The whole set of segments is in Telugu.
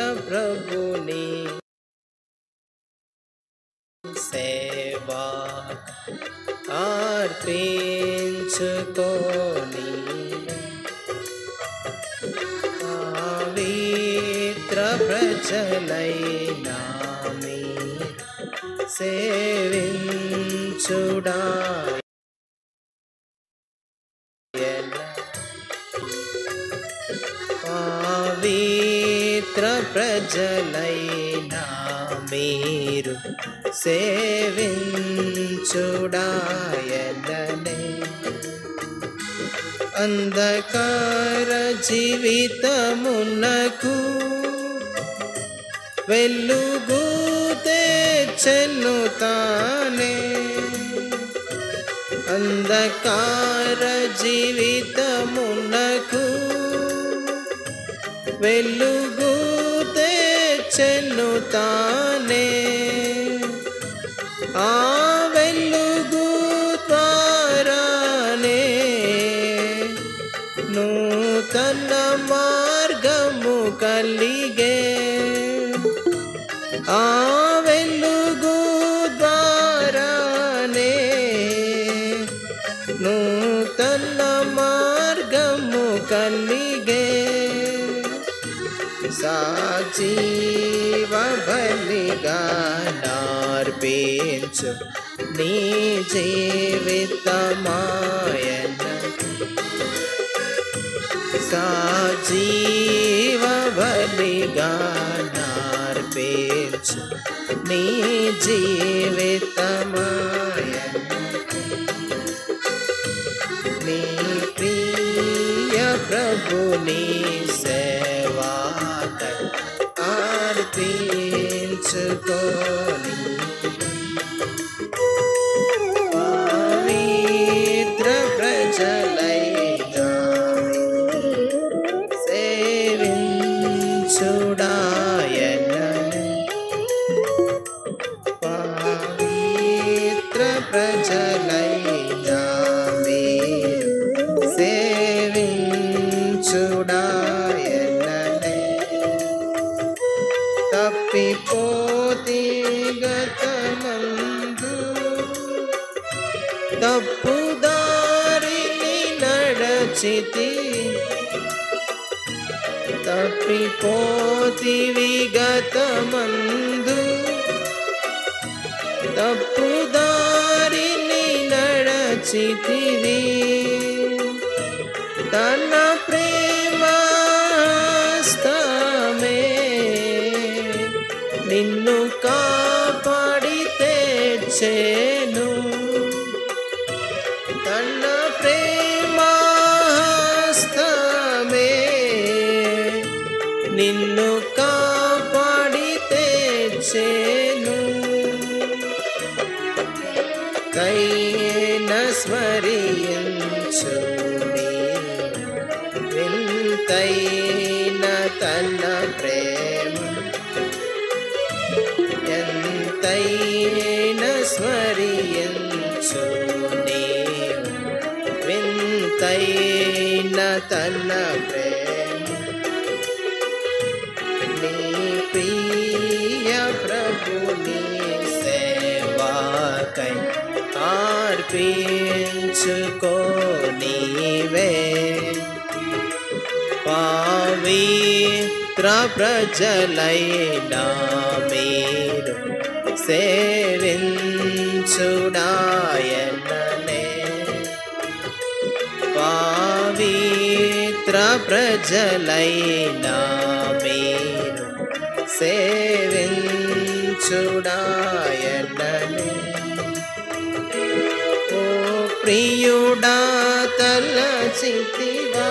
ప్రభుని సేవా అర్పించుకోని పవిత్ర ప్రజలైనా మీరు సేవించుడా పవిత్ర ప్రజలైనా మీరు సేవించుడాయనే అంధకార జీవితమునకు వెలుగు తెచ్చెను తానే అంధకార జీవితమునకు వెలుగు తెచ్చెను తానే ఆ వెలుగు ద్వారానే నూతన మార్గము కలిగే ఆ వెలుగు ద్వారానే నూతన మార్గము కలిగే సాజీవ బలిగా నార్పించు నీ జీవితమాయన సాజీవ బలిగా నార్పించు నీ జీవితమాయన నీ ప్రియ ప్రభుని సేవా అర్పించుకోని పవిత్ర ప్రజలైనా సేవించుడాయన పవిత్ర ప్రజలైనా మీరు సేవించుడాయననే తప్పిపోతే గతమందు తప్పుదారిని నడచితి తప్పిపోతివి గతమందు తప్పుదారిని నడచితివి తన ప్రేమస్తమే నిన్ను కాపాడి తెచ్చేను తన ప్రేమస్తమే నిన్ను కాపాడి తెచ్చేను కైన స్మరించుని వింతైన తన ప్రేమ ఎంతైన స్మరించుని వింతైన తన ప్రేమ నీ ప్రియ ప్రభుని సేవాకై అర్పించుకోనివే పవిత్ర ప్రజలైనా మీరు సేవించుడాయననే పవిత్ర ప్రజలైనా మీరు సేవించుడాయననే ఓ ప్రియుడా తలచితివా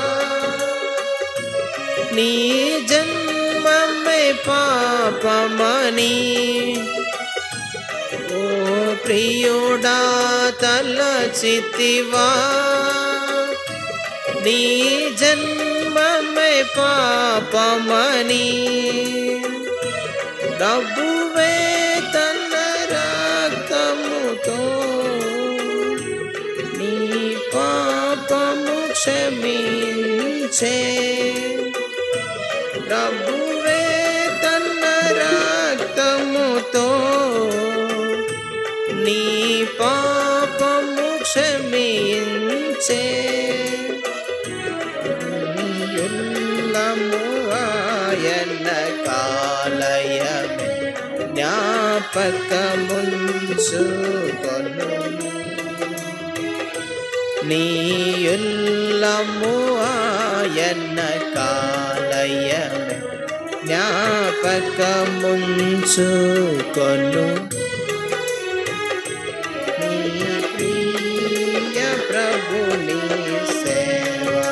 నీ జన్మమే పాపమని ఓ ప్రియుడా తలచితివా నీ జన్మమే పాపమని డబ్బువే తన రక్తముతో నీ పాపము క్షమించే ప్రభువే తన పాపము క్షమించే యుల్లము ఆయన కాలయమే జ్ఞాపకముంచుకొను నీయుల్లము ఆయన కాలయమే జ్ఞాపకముంచుకొను నీ ప్రియ ప్రభుని సేవా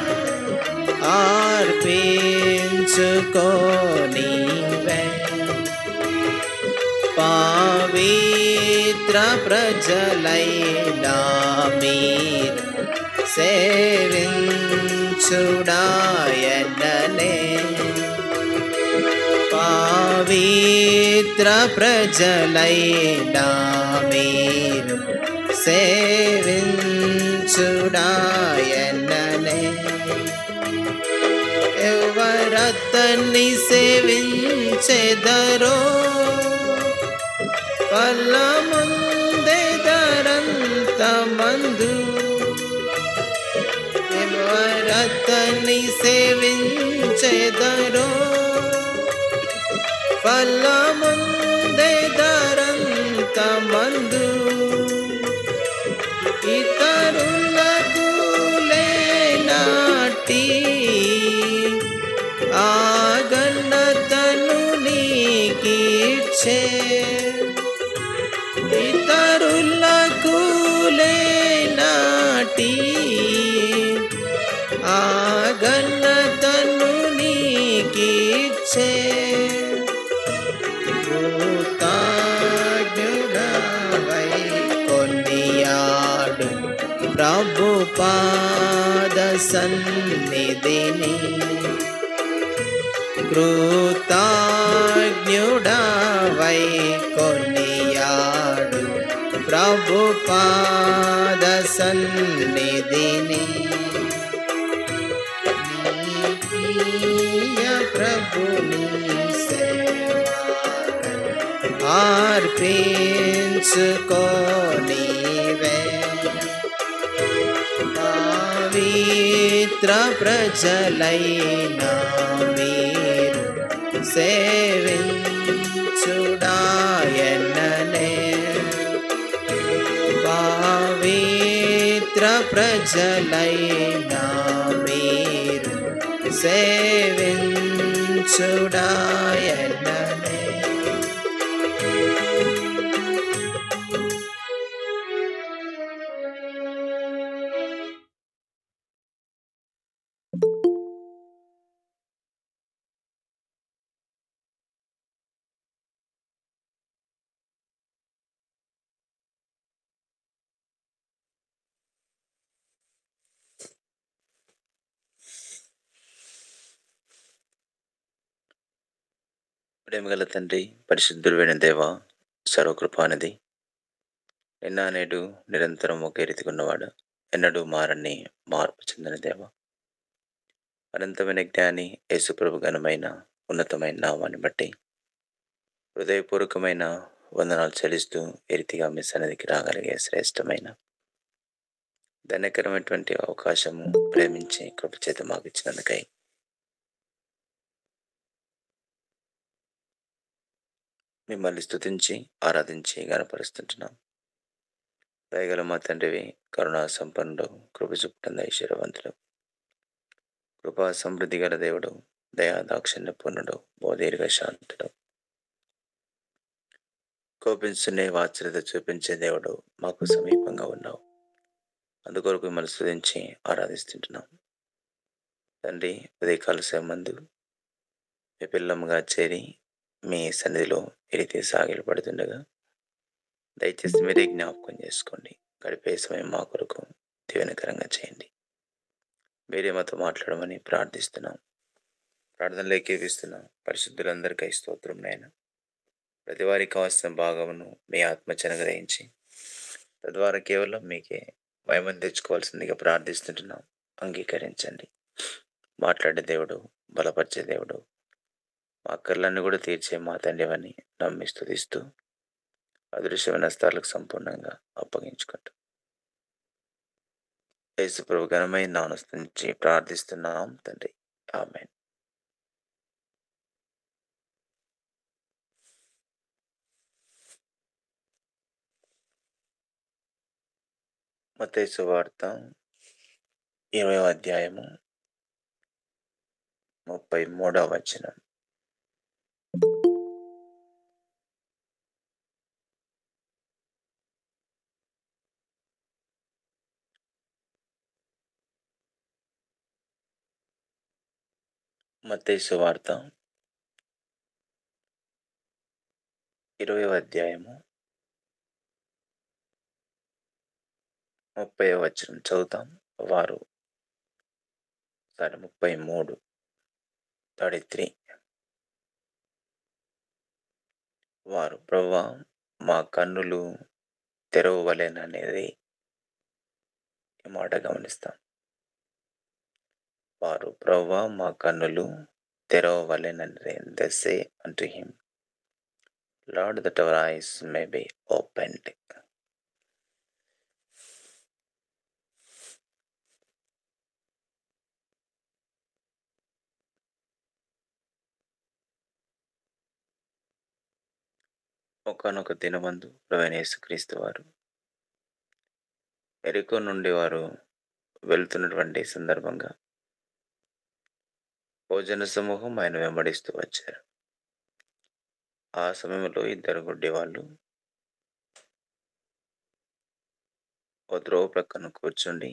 అర్పించుకోనివే పవిత్ర ప్రజలైనా మీరు సేవించుడాయననే పవిత్ర ప్రజలైనా మీరు సేవించుడాయననే ఎవరతన్ని సేవించెదరో ఫలముందెదరంత మందు ఎవరతన్ని సేవించెదరో ఫలముందెదరంత మందు ఇతరులకు లేనాటి ఆగన్నతను నీకీర్చే ఇతరులకు లేనాటి ఆగన్నతను నీకీర్చే కృతజ్ఞుడవై కొనియాడు ప్రభు పాద సన్నిధిని కృతజ్ఞుడవై కొనియాడు ప్రభు పాద సన్నిధిని నీ ప్రియ ప్రభుని సేవకై అర్పించుకోనివే పవిత్ర ప్రజలైనా మీరు సేవించుడాయననే పవిత్ర ప్రజలైనా మీరు సేవించుడాయననే ప్రేమగల తండ్రి పరిశుద్ధుడైన దేవ సర్వకృపానిధి నిన్న నేడు నిరంతరం ఒకే రీతిగా ఉన్నవాడు ఎన్నడూ మారని మార్పు చెందిన దేవ అనంతమైన జ్ఞాని యేసుప్రభు ఘనమైన ఉన్నతమైన నామాన్ని బట్టి హృదయపూర్వకమైన వందనాలు చెల్లిస్తూ ఏ రీతిగా మీ సన్నిధికి రాగలిగే శ్రేష్టమైన ధన్యకరమైనటువంటి అవకాశము ప్రేమించి కృపచేత మాకు ఇచ్చినందుకై మిమ్మల్ని స్తుతించి ఆరాధించి గనపరుస్తుంటున్నాం దయగల మా తండ్రివి కరుణా సంపన్నుడు కృప చూపుతున్న ఐశ్వర్యవంతుడు కృపా సమృద్ధి గల దేవుడు దయా దాక్షిణ్య పూర్ణుడు బోధీర్ఘ శాంతుడు కోపించునే వాత్సల్యత చూపించే దేవుడు మాకు సమీపంగా ఉన్నావు అందుకొరకు మిమ్మల్ని స్తుతించి ఆరాధిస్తుంటున్నాం తండ్రి ఉదయకాల సేమందు మీ పిల్లముగా చేరి మీ సన్నిధిలో ఎరితే సాగిలపడుతుండగా దయచేసి మీరే జ్ఞాపకం చేసుకోండి గడిపే సమయం మా కొరకు దీవెనకరంగా చేయండి మీరే మాతో మాట్లాడమని ప్రార్థిస్తున్నాం ప్రార్థనలు ఏకీపిస్తున్నాం పరిశుద్ధులందరికీ స్తోత్రం నాయన ప్రతి వారికి కావాల్సిన భాగమును మీ ఆత్మచన గ్రహించి తద్వారా కేవలం మీకే మహిమను తెచ్చుకోవాల్సిందిగా ప్రార్థిస్తుంటున్నాం అంగీకరించండి మాట్లాడే దేవుడు బలపరిచే దేవుడు మా అక్కర్లన్నీ కూడా తీర్చే మా తండ్రివని నమ్మి స్తుతిస్తూ అదృశ్యమైన స్థలాలకు సంపూర్ణంగా అప్పగించుకుంటాం యేసు ప్రభు ఘనమైన నామస్తునించి ప్రార్థిస్తున్నాం తండ్రి ఆమెన్ మతేసు వార్త ఇరవై అధ్యాయము ముప్పై మూడవ వచనం మతేసు వార్త ఇరవై అధ్యాయము ముప్పై వచనం చదువుతాం వారు సారీ ముప్పై మూడు థర్టీ త్రీ వారు ప్రవ్వా మా కన్నులు తెరవవలెననేది ఈ మాట గమనిస్తాం వారు ప్రవ్వా మా కన్నులు తెరవవలెననేది they say unto him lord that our eyes may be opened ఒకనొక దినమందు ప్రవీణ యేసుక్రీస్తు వారు ఎరుకో నుండి వారు వెళ్తున్నటువంటి సందర్భంగా భోజన సమూహం ఆయన వెంబడిస్తూ వచ్చారు ఆ సమయంలో ఇద్దరు గుడ్డి వాళ్ళు ఓ త్రోవ ప్రక్కన కూర్చుండి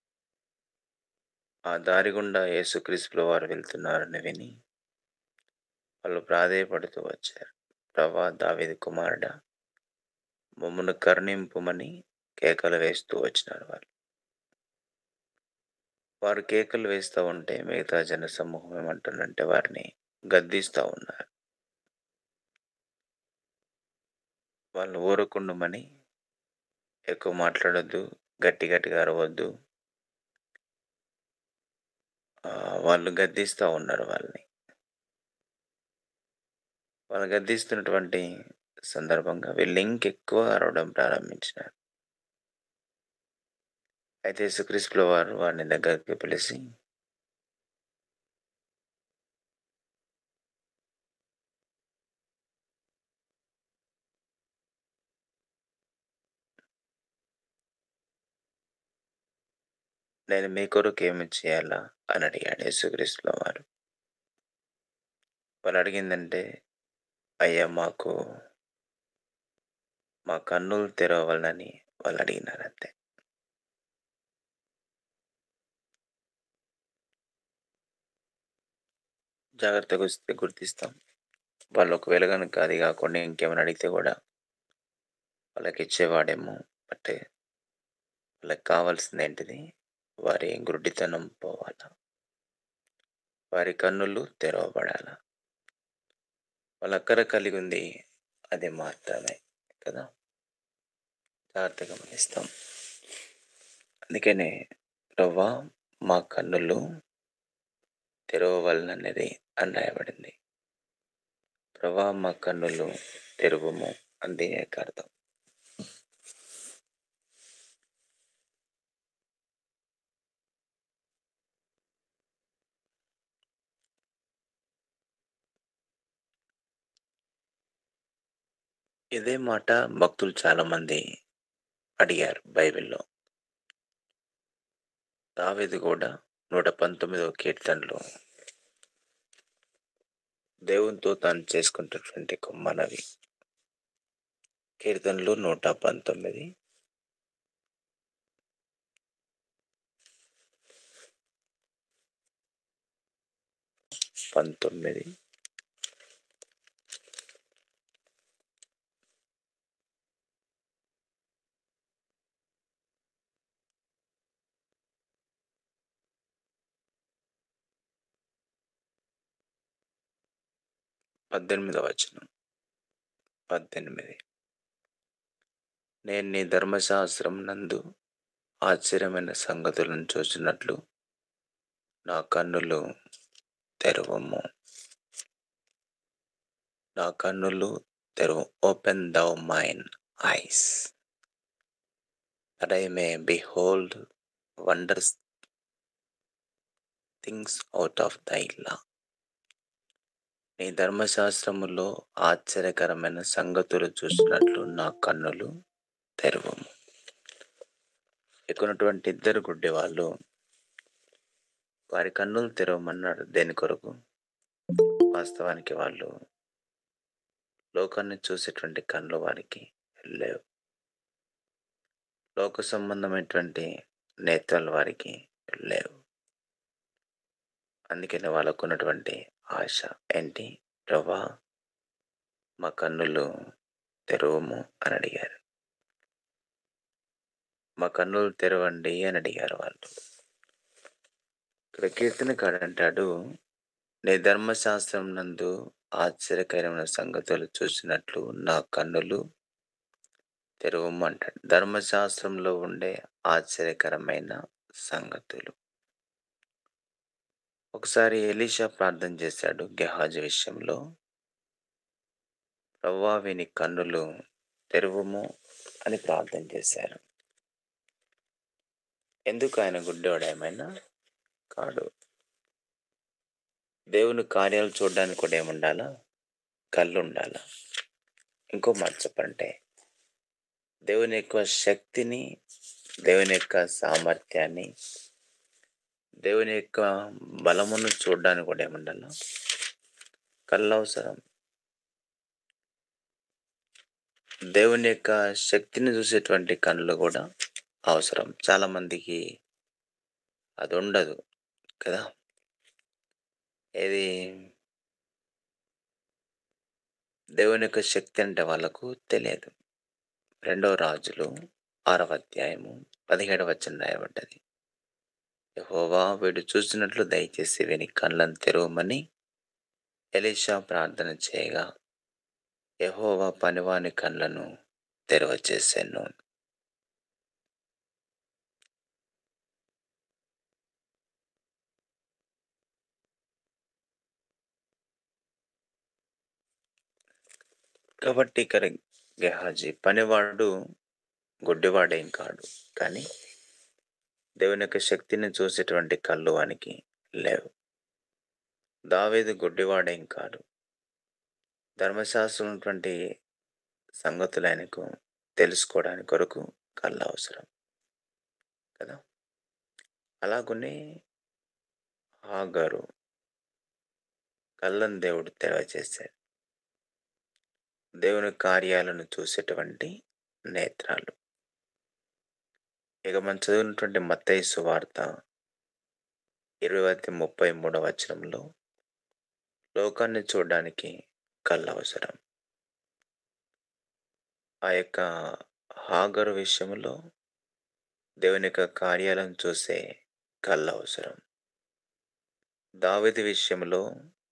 ఆ దారి గుండా యేసుక్రీస్తుల వారు వెళ్తున్నారని విని వాళ్ళు ప్రాధేయపడుతూ వచ్చారు ప్రభా దావేది కుమారుడా మమ్మను కరుణింపుమని కేకలు వేస్తూ వచ్చినారు వాళ్ళు వారు కేకలు వేస్తూ ఉంటే మిగతా జన సమూహం ఏమంటుందంటే వారిని గద్దిస్తూ ఉన్నారు వాళ్ళు ఊరకుండమని ఎక్కువ మాట్లాడొద్దు గట్టి గట్టిగా అరవద్దు ఆ, వాళ్ళు గద్దిస్తూ ఉన్నారు వాళ్ళని వాళ్ళు గద్దిస్తున్నటువంటి సందర్భంగా వీళ్ళు ఇంకెక్కువ అరవడం ప్రారంభించినారు అయితే యేసుక్రీస్తుల వారు వారిని దగ్గరికి పిలిచి నేను మీ కొరకు ఏమి చేయాలా అని అడిగాడు యేసుక్రీస్తుల వారు వాళ్ళు అడిగిందంటే అయ్యా మాకు మా కన్నులు తెరవాలని వాళ్ళు అడిగినారు అంతే జాగ్రత్తగా వస్తే గుర్తిస్తాం వాళ్ళు ఒకవేళ కనుక అది కాకుండా ఇంకేమైనా అడిగితే కూడా వాళ్ళకి ఇచ్చేవాడేమో బట్ వాళ్ళకి కావాల్సింది ఏంటిది వారి గుడ్డితనం పోవాలా వారి కన్నులు తెరవబడాల వాళ్ళ అక్కర కలిగి ఉంది అది మాత్రమే కదా జాగ్రత్తగా గమనిస్తాం అందుకనే రవ్వ మా కన్నులు తెరవవలననేది అని రాయబడింది ప్రభా మా కన్నులు తెరువుము అని దీని యొక్క అర్థం ఇదే మాట భక్తులు చాలా మంది అడిగారు బైబిల్లో దావేది కూడా నూట పంతొమ్మిదవ కీర్తనలో దేవునితో తాను చేసుకుంటున్నటువంటి ఒక మనవి కీర్తనలు నూట పంతొమ్మిది పంతొమ్మిది పద్దెనిమిదవ వచనం పద్దెనిమిది నేను నీ ధర్మశాస్త్రం నందు ఆశ్చర్యమైన సంగతులను చూసినట్లు నా కన్నులు తెరవము నా కన్నులు తెరవు open thou mine eyes, that I may behold wondrous things out of thy law. నీ ధర్మశాస్త్రములో ఆశ్చర్యకరమైన సంగతులు చూసినట్లు నా కన్నులు తెరవము ఎక్కున్నటువంటి ఇద్దరు గుడ్డి వాళ్ళు వారి కన్నులు తెరవమన్నాడు దేని కొరకు వాస్తవానికి వాళ్ళు లోకాన్ని చూసేటువంటి కళ్ళు వారికి లేవు లోక సంబంధమైనటువంటి నేత్రాలు వారికి లేవు అందుకని వాళ్ళకు ఉన్నటువంటి ఆశ ఏంటి ప్రభా మా కన్నులు తెరవము అని అడిగారు మా కన్నులు తెరవండి అని అడిగారు వాళ్ళు ఇక్కడ కీర్తనకాడు అంటాడు నీ ధర్మశాస్త్రం నందు ఆశ్చర్యకరమైన సంగతులు చూసినట్లు నా కన్నులు తెరవము అంటాడు ధర్మశాస్త్రంలో ఉండే ఆశ్చర్యకరమైన సంగతులు ఒకసారి ఎలీషా ప్రార్థన చేశాడు గెహాజు విషయంలో ప్రవ్వా విని కన్నులు తెరువుము అని ప్రార్థన చేశారు ఎందుకు ఆయన గుడ్డేవాడు ఏమైనా కాడు దేవుని కార్యాలు చూడడానికి కూడా ఏముండాలా కళ్ళు ఉండాలా ఇంకో మాట చెప్పంటే దేవుని యొక్క శక్తిని దేవుని యొక్క సామర్థ్యాన్ని దేవుని యొక్క బలమును చూడడానికి కూడా ఏముండాలా కళ్ళు అవసరం దేవుని యొక్క శక్తిని చూసేటువంటి కళ్ళు కూడా అవసరం చాలా మందికి అది ఉండదు కదా ఏది దేవుని యొక్క శక్తి అంటే వాళ్ళకు తెలియదు రెండవ రాజులు ఆరవ అధ్యాయము పదిహేడవ వచ్చిన రాయబడ్డది యెహోవా వీడు చూసినట్లు దయచేసి వీని కళ్ళను తెరవమని ఎలీషా ప్రార్థన చేయగా యెహోవా పనివాని కళ్ళను తెరవచేసాను కాబట్టి ఇక్కడ గెహాజీ పనివాడు గుడ్డివాడేం కాడు కానీ దేవుని యొక్క శక్తిని చూసేటువంటి కళ్ళు వానికి లేవు దావేది గుడ్డివాడేం కాడు ధర్మశాస్త్రం ఉన్నటువంటి సంగతులు ఆయనకు తెలుసుకోవడానికి కొరకు కళ్ళు అవసరం కదా అలాగనే హాగరు కళ్ళను దేవుడు తెరవచేశాడు దేవుని కార్యాలను చూసేటువంటి నేత్రాలు ఇక మనం చదివినటువంటి మత్తయి సువార్త ఇరవై ముప్పై మూడవ వచనంలో లోకాన్ని చూడడానికి కళ్ళు అవసరం ఆ యొక్క హాగరు విషయంలో దేవుని యొక్క కార్యాలను చూసే కళ్ళు అవసరం దావిది విషయంలో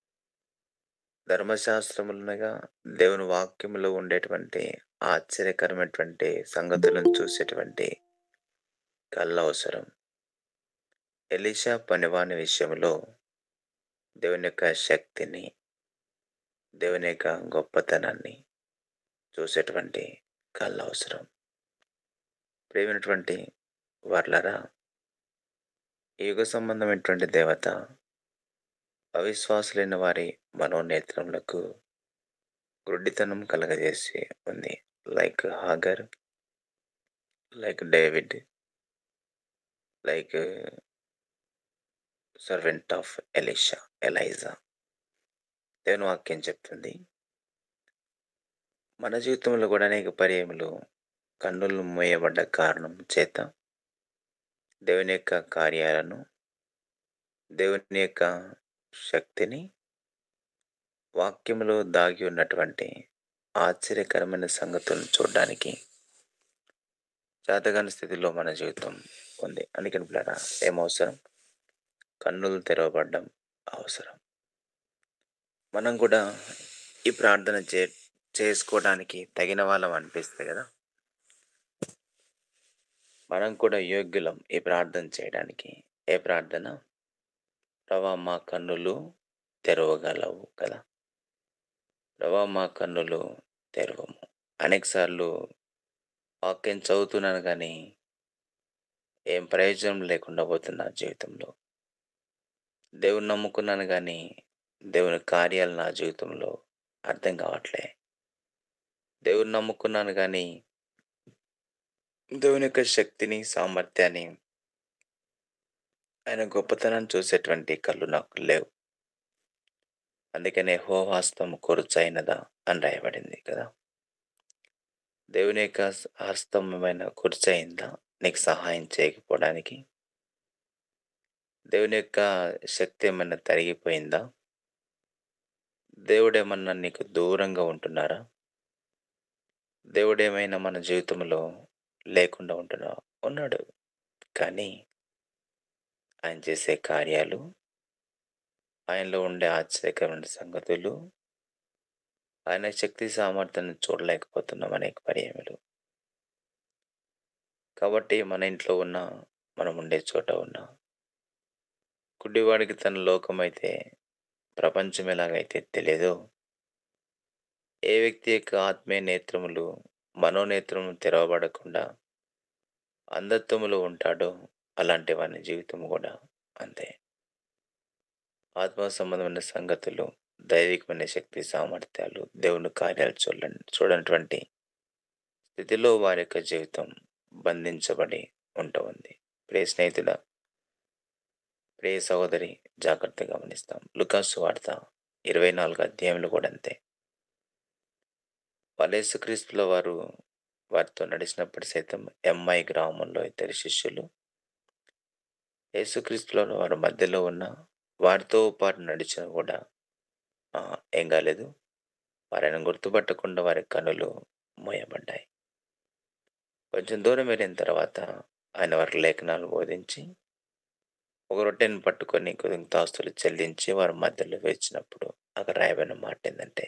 ధర్మశాస్త్రములునగా దేవుని వాక్యములో ఉండేటువంటి ఆశ్చర్యకరమైనటువంటి సంగతులను చూసేటువంటి కళ్ళు అవసరం ఎలీషా పనివాని విషయంలో దేవుని యొక్క శక్తిని దేవుని యొక్క గొప్పతనాన్ని చూసేటువంటి కళ్ళు అవసరం ప్రేమైనటువంటి వర్లరా ఈ యుగ సంబంధమైనటువంటి దేవత అవిశ్వాసులైన వారి మనోనేత్రములకు గుడ్డితనం కలగజేసి ఉంది like Hagar like David like servant of Elisha Elijah దేవుని వాక్యం చెప్తుంది మన జీవితంలో కూడా అనేక పర్యాయములు కన్నులు మూయబడ్డ కారణం చేత దేవుని యొక్క కార్యాలను దేవుని యొక్క శక్తిని వాక్యంలో దాగి ఉన్నటువంటి ఆశ్చర్యకరమైన సంగతులను చూడడానికి చేతగాని స్థితిలో మన జీవితం ఉంది అందుకని పిల్లరా ఏమవసరం కన్నులు తెరవబడ్డం అవసరం మనం కూడా ఈ ప్రార్థన చే చేసుకోవడానికి తగిన వాళ్ళం అనిపిస్తుంది కదా మనం కూడా యోగ్యులం ఈ ప్రార్థన చేయడానికి ఏ ప్రార్థన ప్రభా మా కన్నులు తెరవగలవు కదా ప్రభా మా కన్నులు తెరవము అనేకసార్లు వాక్యం చదువుతున్నాను కానీ ఏం ప్రయోజనం లేకుండా పోతుంది నా జీవితంలో దేవుని నమ్ముకున్నాను కానీ దేవుని కార్యాలు నా జీవితంలో అర్థం కావట్లే దేవుని నమ్ముకున్నాను కానీ దేవుని యొక్క శక్తిని సామర్థ్యాన్ని ఆయన గొప్పతనాన్ని చూసేటువంటి కళ్ళు నాకు లేవు అందుకనే హోహాస్తం కొరుచైనదా అని రాయబడింది కదా దేవుని యొక్క హస్తమైన కుర్చయిందా నీకు సహాయం చేయకపోవడానికి దేవుని యొక్క శక్తి ఏమైనా తరిగిపోయిందా దేవుడేమన్నా నీకు దూరంగా ఉంటున్నారా దేవుడేమైనా మన జీవితంలో లేకుండా ఉంటున్నా ఉన్నాడు కానీ ఆయన చేసే కార్యాలు ఆయనలో ఉండే ఆశ్చర్యకరమైన సంగతులు ఆయన శక్తి సామర్థ్యాన్ని చూడలేకపోతున్నాం అనేక పర్యాయములు కాబట్టి మన ఇంట్లో ఉన్న మనం ఉండే చోట ఉన్న గుడ్డివాడికి తన లోకమైతే ప్రపంచం ఎలాగైతే తెలియదో ఏ వ్యక్తి యొక్క ఆత్మీయ నేత్రములు మనోనేత్రములు తెరవబడకుండా అంధత్వములో ఉంటాడో అలాంటి వాని జీవితం కూడా అంతే ఆత్మ సంబంధమైన సంగతులు దైవికమైన శక్తి సామర్థ్యాలు దేవుని కార్యాలు చూడండి చూడనటువంటి స్థితిలో వారి యొక్క జీవితం బంధించబడి ఉంటుంది ప్రియ స్నేహితుల ప్రియ సహోదరి జాగ్రత్తగా గమనిస్తాం లుకాసు వార్త ఇరవై నాలుగు అధ్యాయంలో కూడా అంతే వలేసుక్రీస్తుల వారు వారితో నడిచినప్పుడు సైతం ఎంఐ గ్రామంలో ఇద్దరు శిష్యులు యేసుక్రీస్తుల వారి మధ్యలో ఉన్న వారితో పాటు నడిచిన కూడా ఆ, ఏం కాలేదు వారిని గుర్తుపట్టకుండా వారి కనులు మోయబడ్డాయి కొంచెం దూరం వెళ్ళిన తర్వాత ఆయన వారి లేఖనాలు బోధించి ఒక రొట్టెని పట్టుకొని కొద్దిగా తాస్తులు చెల్లించి వారి మధ్యలో వేచినప్పుడు అక్కడ రాయబడిన మాట ఏంటంటే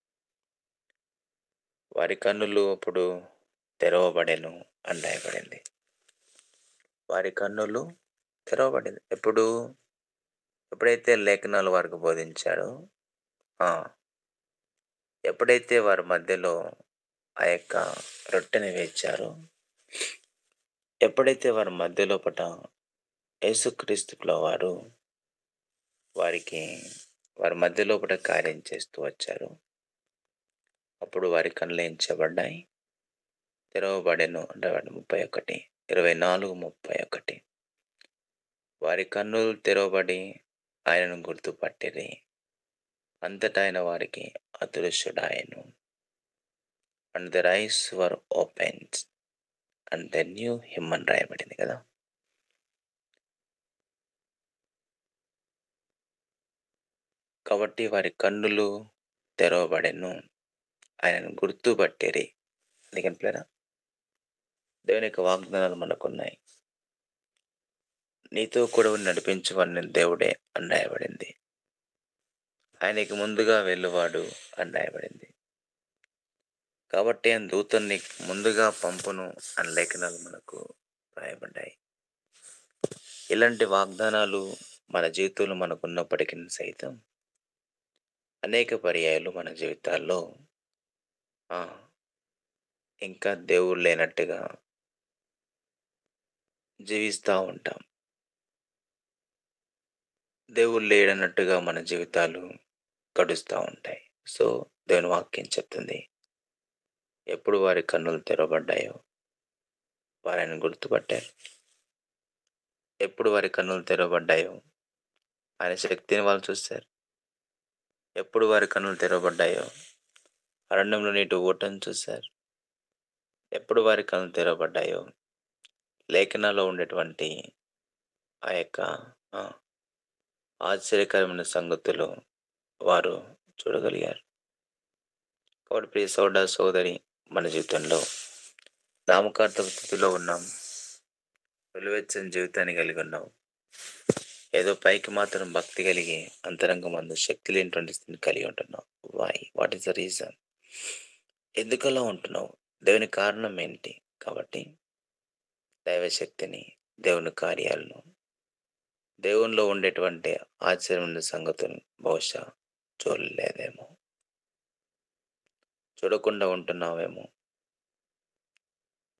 వారి కన్నులు అప్పుడు తెరవబడెను అని రాయబడింది వారి కన్నులు తెరవబడింది ఎప్పుడు ఎప్పుడైతే లేఖనాలు వారికి బోధించాడో ఆ, ఎప్పుడైతే వారి మధ్యలో ఆ యొక్క రొట్టెని వేచారో ఎప్పుడైతే వారి మధ్యలో పట యేసుక్రీస్తుల వారు వారికి వారి మధ్యలో పట కార్యం చేస్తూ వచ్చారు అప్పుడు వారి కళ్ళు ఎంచబడ్డాయి తెరవబడెను అంటే వాడి ముప్పై ఒకటి ఇరవై నాలుగు ముప్పై ఒకటి వారి కన్నులు తెరవబడి ఆయనను గుర్తుపట్టిరి అంతటా ఆయన వారికి అదృశ్యుడాయను and the rise were opens and the knew him అని రాయబడింది కదా కాబట్టి వారి కన్నులు తెరవబడెను ఆయనను గుర్తుపట్టిరి అందుకని పిల్లరా దేవుని యొక్క వాగ్దానాలు మనకున్నాయి నీతో కూడా నడిపించవని దేవుడే అని రాయబడింది ఆయనకి ముందుగా వెళ్ళువాడు అని రాయబడింది కాబట్టి ఆయన దూతన్ని ముందుగా పంపును అని లేఖనాలు మనకు రాయబడ్డాయి ఇలాంటి వాగ్దానాలు మన జీవితంలో మనకు ఉన్నప్పటికీ సైతం అనేక పర్యాయాలు మన జీవితాల్లో ఆ, ఇంకా దేవుడు లేనట్టుగా జీవిస్తూ ఉంటాం దేవుడు లేడన్నట్టుగా మన జీవితాలు గడుస్తూ ఉంటాయి సో దేవుని వాక్యం చెప్తుంది ఎప్పుడు వారి కన్నులు తెరవబడ్డాయో వారిని గుర్తుపట్టారు ఎప్పుడు వారి కన్నులు తెరవబడ్డాయో ఆయన శక్తిని వాళ్ళు చూస్తారు ఎప్పుడు వారి కన్నులు తెరవబడ్డాయో అరణ్యంలో నీటి ఊటను చూశారు ఎప్పుడు వారి కన్నులు తెరవబడ్డాయో లేఖనాల్లో ఉండేటువంటి ఆ యొక్క ఆ, ఆశ్చర్యకరమైన సంగతులు వారు చూడగలిగారు కాబట్టి ప్రియ సోదర సోదరి మన జీవితంలో నామకార్థ స్థితిలో ఉన్నాం వెలువెచ్చని జీవితాన్ని కలిగి ఉన్నాం ఏదో పైకి మాత్రం భక్తి కలిగి అంతరంగ మందు శక్తి లేనిటువంటి స్థితిని కలిగి ఉంటున్నావు why what is the reason ఎందుకలా ఉంటున్నావు దేవుని కారణం ఏంటి కాబట్టి దైవశక్తిని దేవుని కార్యాలను దేవునిలో ఉండేటువంటి ఆశ్చర్యమైన సంగతులు బహుశా చూడలేదేమో చూడకుండా ఉంటున్నావేమో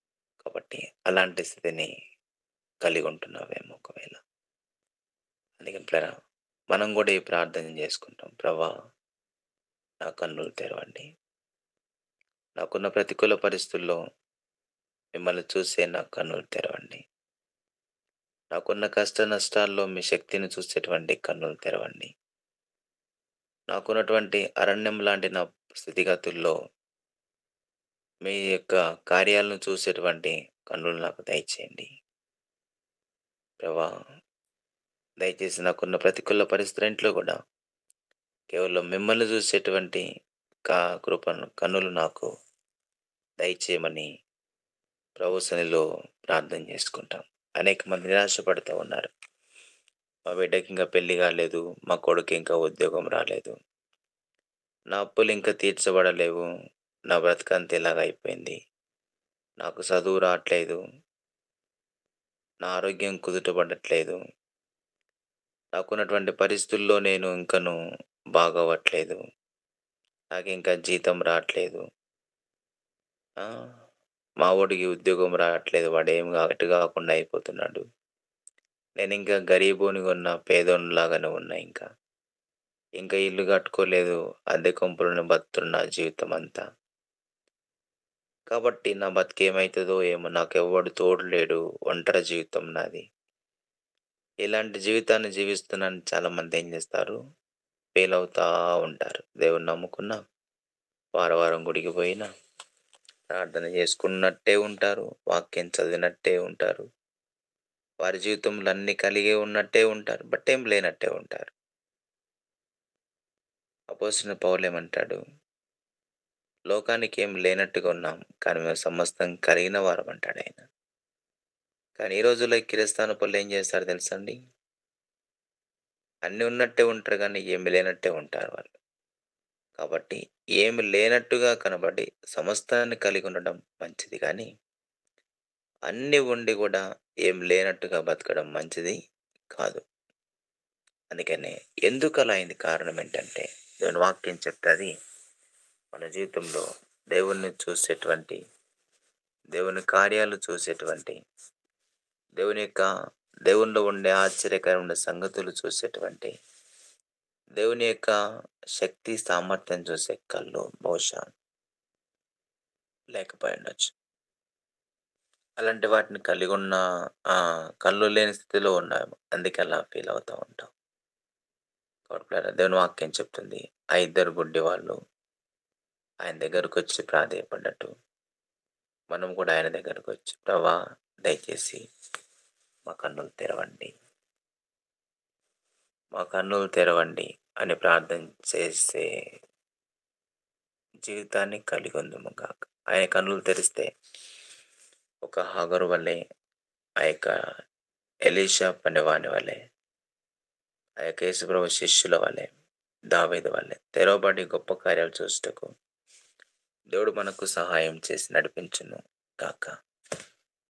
కాబట్టి అలాంటి స్థితిని కలిగి ఉంటున్నావేమో ఒకవేళ అందుకని ప్రేర మనం కూడా ఈ ప్రార్థన చేసుకుంటాం ప్రభా నా కన్నులు తెరవండి నాకున్న ప్రతికూల పరిస్థితుల్లో మిమ్మల్ని చూసే నా కన్నులు తెరవండి నాకున్న కష్ట నష్టాల్లో మీ శక్తిని చూసేటువంటి కన్నులు తెరవండి నాకున్నటువంటి అరణ్యం లాంటి నా స్థితిగతుల్లో మీ యొక్క కార్యాలను చూసేటువంటి కన్నులు నాకు దయచేయండి ప్రభా దయచేసి నాకున్న ప్రతికూల పరిస్థితులన్నింటిలో కూడా కేవలం మిమ్మల్ని చూసేటువంటి కా కృపను కన్నులు నాకు దయచేయమని ప్రభు సన్నిలో ప్రార్థన చేసుకుంటాం అనేక మంది నిరాశపడుతూ ఉన్నారు మా బిడ్డకి ఇంకా పెళ్లి కాలేదు మా కొడుకు ఇంకా ఉద్యోగం రాలేదు నా అప్పులు ఇంకా తీర్చబడలేవు నా బ్రతకంత ఇలాగ అయిపోయింది నాకు చదువు రావట్లేదు నా ఆరోగ్యం కుదుటపడట్లేదు నాకున్నటువంటి పరిస్థితుల్లో నేను ఇంకను బాగవ్వట్లేదు నాకు ఇంకా జీతం రావట్లేదు ఆ, మా వాడికి ఉద్యోగం రావట్లేదు వాడు ఏం అటు కాకుండా అయిపోతున్నాడు నేను ఇంకా గరీబోని ఉన్న పేదోనిలాగానే ఉన్నా ఇంకా ఇంకా ఇల్లు కట్టుకోలేదు అద్దె కొంపలను బతున్న జీవితం అంతా కాబట్టి నా బతికేమవుతుందో ఏమో నాకు ఎవడు తోడు లేడు ఒంటరి జీవితం నాది ఇలాంటి జీవితాన్ని జీవిస్తున్నాను చాలా మంది ఏం చేస్తారు ఫెయిల్ అవుతా ఉంటారు దేవుని నమ్ముకున్నా వారం వారం గుడికి పోయినా ప్రార్థన చేసుకున్నట్టే ఉంటారు వాక్యం చదివినట్టే ఉంటారు వారి జీవితంలో అన్ని కలిగి ఉన్నట్టే ఉంటారు బట్ ఏం లేనట్టే ఉంటారు అపోసిన పౌలు ఏమంటాడు లోకానికి ఏం లేనట్టుగా ఉన్నాం కానీ మేము సమస్తం కలిగిన వారం అంటాడు ఆయన కానీ ఈ రోజుల్లో ఈ కిరస్థాన పనులు ఏం చేస్తారు తెలుసండి అన్నీ ఉన్నట్టే ఉంటారు కానీ ఏమి లేనట్టే ఉంటారు వాళ్ళు కాబట్టి ఏమి లేనట్టుగా కనబడి సమస్తాన్ని కలిగి ఉండడం మంచిది కానీ అన్ని ఉండి కూడా ఏం లేనట్టుగా బతకడం మంచిది కాదు అందుకనే ఎందుకు అలా అయింది కారణం ఏంటంటే దేవుని వాక్యం చెప్తుంది మన జీవితంలో దేవుణ్ణి చూసేటువంటి దేవుని కార్యాలు చూసేటువంటి దేవుని యొక్క దేవునిలో ఉండే ఆశ్చర్యకరమైన సంగతులు చూసేటువంటి దేవుని యొక్క శక్తి సామర్థ్యం చూసే కళ్ళు బహుశా లేకపోయి ఉండొచ్చు అలాంటి వాటిని కలిగి ఉన్న ఆ, కళ్ళు లేని స్థితిలో ఉన్నాము అందుకే అలా ఫీల్ అవుతూ ఉంటాం కాబట్టి ప్రియులారా, దేవుని వాక్యం చెప్తుంది ఆ ఇద్దరు గుడ్డి వాళ్ళు ఆయన దగ్గరకు వచ్చి ప్రాధేయపడ్డట్టు మనం కూడా ఆయన దగ్గరకు వచ్చి ప్రభా దయచేసి మా కన్నులు తెరవండి మా కన్నులు తెరవండి అని ప్రార్థన చేసే జీవితాన్ని కలిగి ఉందము కాక ఆయన కన్నులు తెరిస్తే ఒక హగరు వల్లే ఆ యొక్క ఎలీషా పనివాని వల్లే ఆ యొక్క యేసుప్రభు శిష్యుల వల్లే దావేది వల్లే తెరవబడి గొప్ప కార్యాలు చూసుటకు దేవుడు మనకు సహాయం చేసి నడిపించును కాక